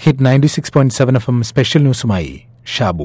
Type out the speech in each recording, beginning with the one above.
hit ninety six point seven F M special ന്യൂസുമായി ഷാബു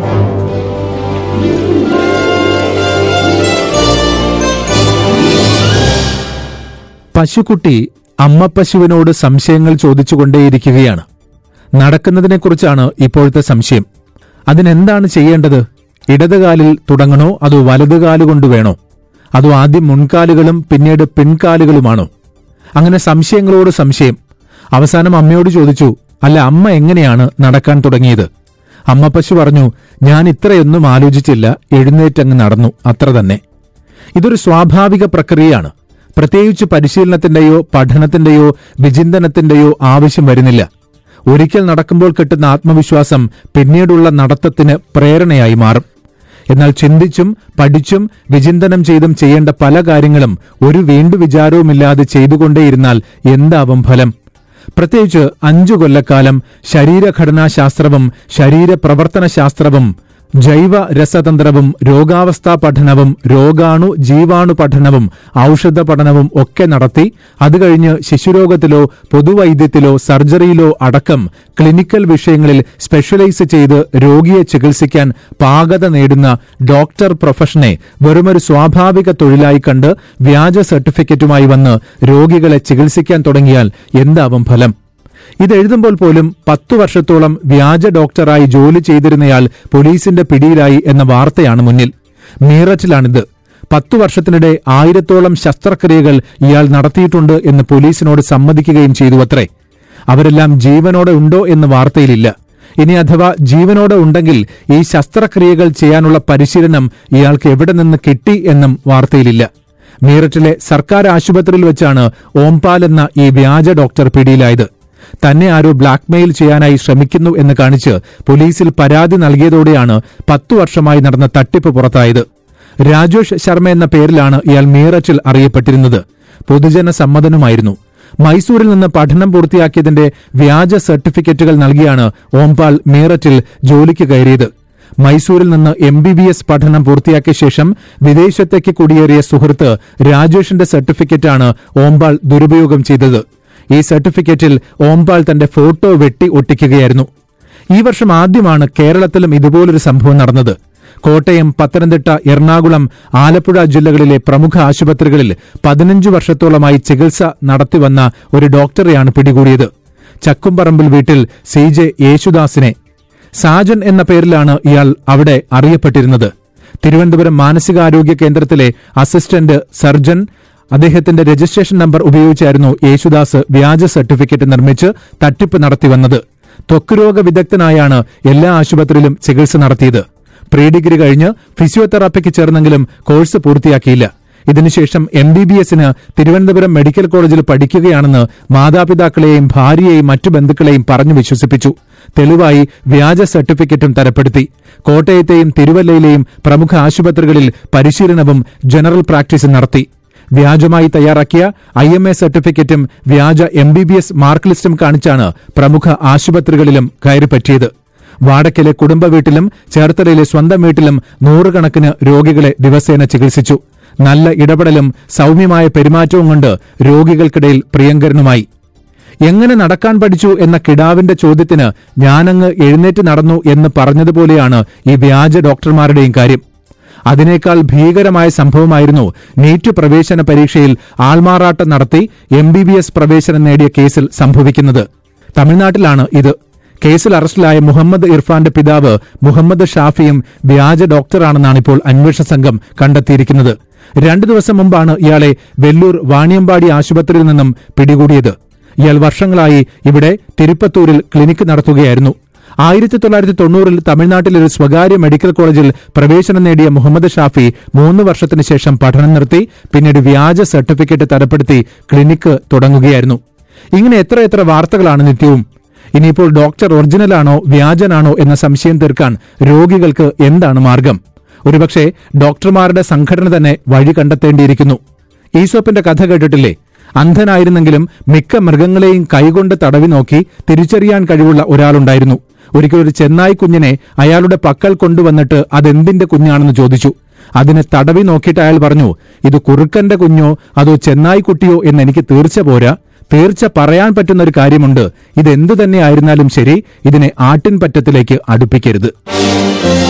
പശുക്കുട്ടി അമ്മ പശുവിനോട് സംശയങ്ങൾ ചോദിച്ചുകൊണ്ടേയിരിക്കുകയാണ് നടക്കുന്നതിനെക്കുറിച്ചാണ് ഇപ്പോഴത്തെ സംശയം അതിനെന്താണ് ചെയ്യേണ്ടത് ഇടതുകാലിൽ തുടങ്ങണോ അതോ വലതുകാലുകൊണ്ട് വേണോ അതോ ആദ്യം മുൻകാലുകളും പിന്നീട് പിൻകാലുകളുമാണോ അങ്ങനെ സംശയങ്ങളോട് സംശയം അവസാനം അമ്മയോട് ചോദിച്ചു അല്ല അമ്മ എങ്ങനെയാണ് നടക്കാൻ തുടങ്ങിയത് അമ്മ പശു പറഞ്ഞു ഞാൻ ഇത്രയൊന്നും ആലോചിച്ചില്ല എഴുന്നേറ്റങ്ങ് നടന്നു അത്ര തന്നെ ഇതൊരു സ്വാഭാവിക പ്രക്രിയയാണ് പ്രത്യേകിച്ച് പരിശീലനത്തിന്റെയോ പഠനത്തിന്റെയോ വിചിന്തനത്തിന്റെയോ ആവശ്യം വരുന്നില്ല ഒരിക്കൽ നടക്കുമ്പോൾ കിട്ടുന്ന ആത്മവിശ്വാസം പിന്നീടുള്ള നടത്തത്തിന് പ്രേരണയായി മാറും എന്നാൽ ചിന്തിച്ചും പഠിച്ചും വിചിന്തനം ചെയ്തും ചെയ്യേണ്ട പല കാര്യങ്ങളും ഒരു വീണ്ടു വിചാരവുമില്ലാതെ ചെയ്തുകൊണ്ടേയിരുന്നാൽ എന്താവും ഫലം പ്രത്യേകിച്ച് അഞ്ചു കൊല്ലക്കാലം ശരീരഘടനാശാസ്ത്രവും ശരീരപ്രവർത്തന ശാസ്ത്രവും ജൈവ രസതന്ത്രവും രോഗാവസ്ഥാ പഠനവും രോഗാണു ജീവാണു പഠനവും ഔഷധ പഠനവും ഒക്കെ നടത്തി അത് കഴിഞ്ഞ് ശിശുരോഗത്തിലോ പൊതുവൈദ്യത്തിലോ സർജറിയിലോ അടക്കം ക്ലിനിക്കൽ വിഷയങ്ങളിൽ സ്പെഷ്യലൈസ് ചെയ്ത് രോഗിയെ ചികിത്സിക്കാൻ പാകത നേടുന്ന ഡോക്ടർ പ്രൊഫഷനെ വെറുമൊരു സ്വാഭാവിക തൊഴിലായി കണ്ട് വ്യാജ സർട്ടിഫിക്കറ്റുമായി വന്ന് രോഗികളെ ചികിത്സിക്കാൻ തുടങ്ങിയാൽ എന്താവും ഫലം ഇതെഴുതുമ്പോൾ പോലും പത്തു വർഷത്തോളം വ്യാജ ഡോക്ടറായി ജോലി ചെയ്തിരുന്നയാൾ പോലീസിന്റെ പിടിയിലായി എന്ന വാർത്തയാണ് മുന്നിൽ മീററ്റിലാണിത് പത്തു വർഷത്തിനിടെ ആയിരത്തോളം ശസ്ത്രക്രിയകൾ ഇയാൾ നടത്തിയിട്ടുണ്ട് എന്ന് പോലീസിനോട് സമ്മതിക്കുകയും ചെയ്തു അത്രേ അവരെല്ലാം ജീവനോടെ ഉണ്ടോ എന്ന് വാർത്തയിലില്ല ഇനി അഥവാ ജീവനോടെ ഉണ്ടെങ്കിൽ ഈ ശസ്ത്രക്രിയകൾ ചെയ്യാനുള്ള പരിശീലനം ഇയാൾക്ക് എവിടെ നിന്ന് കിട്ടി എന്നും വാർത്തയിലില്ല മീററ്റിലെ സർക്കാർ ആശുപത്രിയിൽ വെച്ചാണ് ഓംപാൽ എന്ന ഈ വ്യാജ ഡോക്ടർ പിടിയിലായത് തന്നെ ആരോ ബ്ലാക്ക്മെയിൽ ചെയ്യാനായി ശ്രമിക്കുന്നു എന്ന് കാണിച്ച് പോലീസിൽ പരാതി നൽകിയതോടെയാണ് പത്തു വർഷമായി നടന്ന തട്ടിപ്പ് പുറത്തായത് രാജേഷ് ശർമ്മ എന്ന പേരിലാണ് ഇയാൾ മീററ്റിൽ അറിയപ്പെട്ടിരുന്നത് പൊതുജന സമ്മതനുമായിരുന്നു മൈസൂരിൽ നിന്ന് പഠനം പൂർത്തിയാക്കിയതിന്റെ വ്യാജ സർട്ടിഫിക്കറ്റുകൾ നൽകിയാണ് ഓംപാൽ മീററ്റിൽ ജോലിക്ക് കയറിയത് മൈസൂരിൽ നിന്ന് എം ബി ബി എസ് പഠനം പൂർത്തിയാക്കിയ ശേഷം വിദേശത്തേക്ക് കുടിയേറിയ സുഹൃത്ത് രാജേഷിന്റെ സർട്ടിഫിക്കറ്റാണ് ഓംപാൽ ദുരുപയോഗം ചെയ്തത് ഈ സർട്ടിഫിക്കറ്റിൽ ഓംപാൽ തന്റെ ഫോട്ടോ വെട്ടി ഒട്ടിക്കുകയായിരുന്നു ഈ വർഷം ആദ്യമാണ് കേരളത്തിലും ഇതുപോലൊരു സംഭവം നടന്നത് കോട്ടയം പത്തനംതിട്ട എറണാകുളം ആലപ്പുഴ ജില്ലകളിലെ പ്രമുഖ ആശുപത്രികളിൽ പതിനഞ്ചു വർഷത്തോളമായി ചികിത്സ നടത്തിവന്ന ഒരു ഡോക്ടറെയാണ് പിടികൂടിയത് ചക്കുംപറമ്പിൽ വീട്ടിൽ സി ജെ യേശുദാസിനെ സാജൻ എന്ന പേരിലാണ് ഇയാൾ അവിടെ അറിയപ്പെട്ടിരുന്നത് തിരുവനന്തപുരം മാനസികാരോഗ്യ കേന്ദ്രത്തിലെ അസിസ്റ്റന്റ് സർജൻ അദ്ദേഹത്തിന്റെ രജിസ്ട്രേഷൻ നമ്പർ ഉപയോഗിച്ചായിരുന്നു യേശുദാസ് വ്യാജ സർട്ടിഫിക്കറ്റ് നിർമ്മിച്ച് തട്ടിപ്പ് നടത്തിവന്നത് ത്വക്ക് രോഗ വിദഗ്ധനായാണ് എല്ലാ ആശുപത്രിയിലും ചികിത്സ നടത്തിയത് പ്രീ ഡിഗ്രി കഴിഞ്ഞ് ഫിസിയോതെറാപ്പിക്ക് ചേർന്നെങ്കിലും കോഴ്സ് പൂർത്തിയാക്കിയില്ല ഇതിനുശേഷം എം ബി ബി എസിന് തിരുവനന്തപുരം മെഡിക്കൽ കോളേജിൽ പഠിക്കുകയാണെന്ന് മാതാപിതാക്കളെയും ഭാര്യയെയും മറ്റു ബന്ധുക്കളെയും പറഞ്ഞു വിശ്വസിപ്പിച്ചു തെളിവായി വ്യാജ സർട്ടിഫിക്കറ്റും തരപ്പെടുത്തി കോട്ടയത്തെയും തിരുവല്ലയിലെയും പ്രമുഖ ആശുപത്രികളിൽ പരിശീലനവും ജനറൽ പ്രാക്ടീസും നടത്തി വ്യാജമായി തയ്യാറാക്കിയ ഐ എം എ സർട്ടിഫിക്കറ്റും വ്യാജ M B B S mark ലിസ്റ്റും കാണിച്ചാണ് പ്രമുഖ ആശുപത്രികളിലും കയറിപ്പറ്റിയത് വാടക്കയിലെ കുടുംബ വീട്ടിലും ചേർത്തലയിലെ സ്വന്തം വീട്ടിലും നൂറുകണക്കിന് രോഗികളെ ദിവസേന ചികിത്സിച്ചു നല്ല ഇടപെടലും സൗമ്യമായ പെരുമാറ്റവും കൊണ്ട് രോഗികൾക്കിടയിൽ പ്രിയങ്കരനുമായി എങ്ങനെ നടക്കാൻ പഠിച്ചു എന്ന കിടാവിന്റെ ചോദ്യത്തിന് ഞാനങ്ങ് എഴുന്നേറ്റ് നടന്നു എന്ന് പറഞ്ഞതുപോലെയാണ് ഈ വ്യാജ ഡോക്ടർമാരുടെയും കാര്യം അതിനേക്കാൾ ഭീകരമായ സംഭവമായിരുന്നു നീറ്റ് പ്രവേശന പരീക്ഷയിൽ ആൾമാറാട്ടം നടത്തി എം ബി ബി എസ് പ്രവേശനം നേടിയ കേസിൽ സംഭവിക്കുന്നത് തമിഴ്നാട്ടിലാണ് ഇത് കേസിൽ അറസ്റ്റിലായ മുഹമ്മദ് ഇർഫാന്റെ പിതാവ് മുഹമ്മദ് ഷാഫിയും വ്യാജ ഡോക്ടറാണെന്നാണ് ഇപ്പോൾ അന്വേഷണ സംഘം കണ്ടെത്തിയിരിക്കുന്നത് രണ്ടു ദിവസം മുമ്പാണ് ഇയാളെ വെല്ലൂർ വാണിയമ്പാടി ആശുപത്രിയിൽ നിന്നും പിടികൂടിയത് ഇയാൾ വർഷങ്ങളായി ഇവിടെ തിരുപ്പത്തൂരിൽ ക്ലിനിക്ക് നടത്തുകയായിരുന്നു ആയിരത്തി തൊള്ളായിരത്തി തൊണ്ണൂറിൽ തമിഴ്നാട്ടിലെ ഒരു സ്വകാര്യ മെഡിക്കൽ കോളേജിൽ പ്രവേശനം നേടിയ മുഹമ്മദ് ഷാഫി മൂന്ന് വർഷത്തിന് ശേഷം പഠനം നിർത്തി പിന്നീട് വ്യാജ സർട്ടിഫിക്കറ്റ് തരപ്പെടുത്തി ക്ലിനിക്ക് തുടങ്ങുകയായിരുന്നു ഇങ്ങനെ എത്ര എത്ര വാർത്തകളാണ് നിത്യവും ഇനിയിപ്പോൾ ഡോക്ടർ ഒറിജിനലാണോ വ്യാജനാണോ എന്ന സംശയം തീർക്കാൻ രോഗികൾക്ക് എന്താണ് മാർഗം ഒരുപക്ഷെ ഡോക്ടർമാരുടെ സംഘടന തന്നെ വഴി കണ്ടെത്തേണ്ടിയിരിക്കുന്നു ഈസോപ്പിന്റെ കഥ കേട്ടിട്ടില്ലേ അന്ധനായിരുന്നെങ്കിലും മിക്ക മൃഗങ്ങളെയും കൈകൊണ്ട് തടവി നോക്കി തിരിച്ചറിയാൻ കഴിവുള്ള ഒരാളുണ്ടായിരുന്നു ഒരിക്കൽ ഒരു ചെന്നായി കുഞ്ഞിനെ അയാളുടെ പക്കൽ കൊണ്ടുവന്നിട്ട് അതെന്തിന്റെ കുഞ്ഞാണെന്ന് ചോദിച്ചു അതിനെ തടവി നോക്കിയിട്ട് അയാൾ പറഞ്ഞു ഇത് കുറുക്കന്റെ കുഞ്ഞോ അതോ ചെന്നായി കുട്ടിയോ എന്ന് എനിക്ക് തീർച്ച പോരാ തീർച്ച പറയാൻ പറ്റുന്ന ഒരു കാര്യമുണ്ട് ഇതെന്തു തന്നെ ആയിരുന്നാലും ശരി ഇതിനെ ആട്ടിൻപറ്റത്തിലേക്ക് അടുപ്പിക്കരുത്